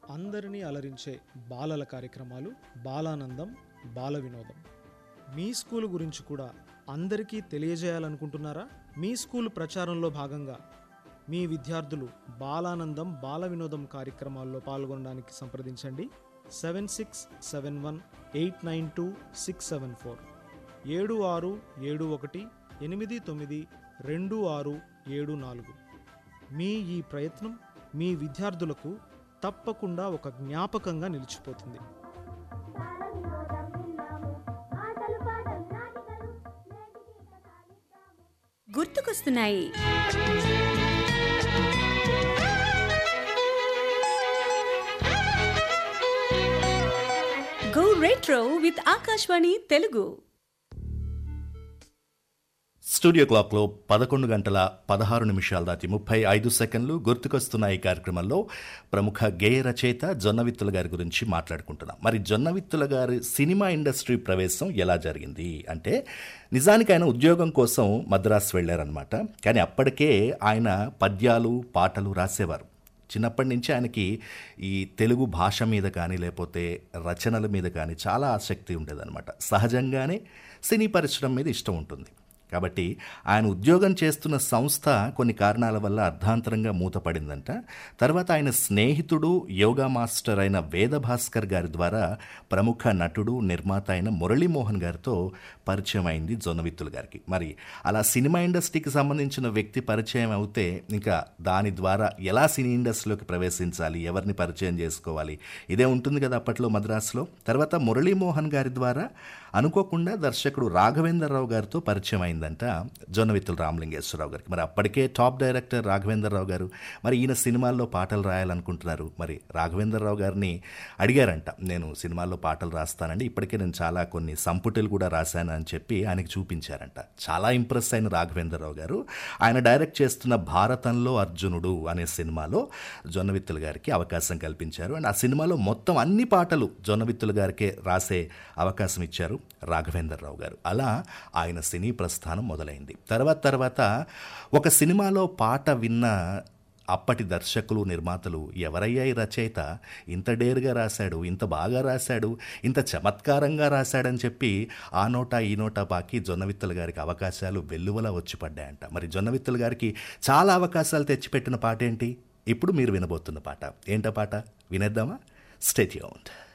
అందరినీ అలరించే బాలల కార్యక్రమాలు బాలానందం బాల వినోదం మీ స్కూల్ గురించి కూడా అందరికీ తెలియజేయాలనుకుంటున్నారా మీ స్కూల్ ప్రచారంలో భాగంగా మీ విద్యార్థులు బాలానందం బాల వినోదం కార్యక్రమాల్లో పాల్గొనడానికి సంప్రదించండి seven six seven one eight nine two six seven four ఏడు ఆరు ఏడు ఒకటి ఎనిమిది తొమ్మిది రెండు ఆరు ఏడు నాలుగు మీ ఈ ప్రయత్నం మీ విద్యార్థులకు తప్పకుండా ఒక జ్ఞాపకంగా నిలిచిపోతుంది బాల వినోదం విన్నాము ఆటలు పాటలు నాటికలు నేటికి కథాలిద్దాము గుర్తుకొస్తున్నాయి go retro with Akashvani Telugu studio క్లాక్లో పదకొండు గంటల పదహారు నిమిషాలు దాటి ముప్పై ఐదు సెకండ్లు గుర్తుకొస్తున్న ఈ కార్యక్రమంలో ప్రముఖ గేయ రచయిత జొన్నవిత్తుల గారి గురించి మాట్లాడుకుంటున్నాం మరి జొన్నవిత్తుల గారి సినిమా ఇండస్ట్రీ ప్రవేశం ఎలా జరిగింది అంటే నిజానికి ఆయన ఉద్యోగం కోసం మద్రాసు వెళ్ళారనమాట కానీ అప్పటికే ఆయన పద్యాలు పాటలు రాసేవారు చిన్నప్పటి నుంచి ఆయనకి ఈ తెలుగు భాష మీద కానీ లేకపోతే రచనల మీద కానీ చాలా ఆసక్తి ఉండేదన్నమాట సహజంగానే సినీ పరిశ్రమ మీద ఇష్టం ఉంటుంది కాబట్టి ఆయన ఉద్యోగం చేస్తున్న సంస్థ కొన్ని కారణాల వల్ల అర్ధాంతరంగా మూతపడిందంట తర్వాత ఆయన స్నేహితుడు యోగా మాస్టర్ అయిన వేదభాస్కర్ గారి ద్వారా ప్రముఖ నటుడు నిర్మాత అయిన మురళీమోహన్ గారితో పరిచయం అయింది జొన్నవిత్తుల గారికి మరి అలా సినిమా ఇండస్ట్రీకి సంబంధించిన వ్యక్తి పరిచయం అవుతే ఇంకా దాని ద్వారా ఎలా సినీ ఇండస్ట్రీలోకి ప్రవేశించాలి ఎవరిని పరిచయం చేసుకోవాలి ఇదే ఉంటుంది కదా అప్పట్లో మద్రాసులో తర్వాత మురళీమోహన్ గారి ద్వారా అనుకోకుండా దర్శకుడు రాఘవేంద్రరావు గారితో పరిచయం అయిందంట జొన్నవిత్తుల రామలింగేశ్వరరావు గారికి మరి అప్పటికే టాప్ డైరెక్టర్ రాఘవేంద్రరావు గారు మరి ఈయన సినిమాల్లో పాటలు రాయాలనుకుంటున్నారు మరి రాఘవేంద్రరావు గారిని అడిగారంట నేను సినిమాల్లో పాటలు రాస్తానండి ఇప్పటికే నేను చాలా కొన్ని సంపుటలు కూడా రాశాను అని చెప్పి ఆయనకి చూపించారంట చాలా ఇంప్రెస్ అయిన రాఘవేంద్రరావు గారు ఆయన డైరెక్ట్ చేస్తున్న భారతంలో అర్జునుడు అనే సినిమాలో జొన్నవిత్తుల గారికి అవకాశం కల్పించారు అండ్ ఆ సినిమాలో మొత్తం అన్ని పాటలు జొన్నవిత్తుల గారికే రాసే అవకాశం ఇచ్చారు రాఘవేంద్రరావు గారు అలా ఆయన సినీ ప్రస్థానం మొదలైంది తర్వాత తర్వాత ఒక సినిమాలో పాట విన్న అప్పటి దర్శకులు నిర్మాతలు ఎవరయ్యా ఈ రచయిత ఇంత డేరుగా రాశాడు ఇంత బాగా రాశాడు ఇంత చమత్కారంగా రాశాడని చెప్పి ఆ నోట ఈ నోట బాకి జొన్నవిత్తల గారికి అవకాశాలు వెల్లువలా వచ్చి పడ్డాయంట మరి జొన్నవిత్తల గారికి చాలా అవకాశాలు తెచ్చిపెట్టిన పాట ఏంటి ఇప్పుడు మీరు వినబోతున్న పాట ఏంటా పాట వినేద్దామా స్టేట్యూన్డ్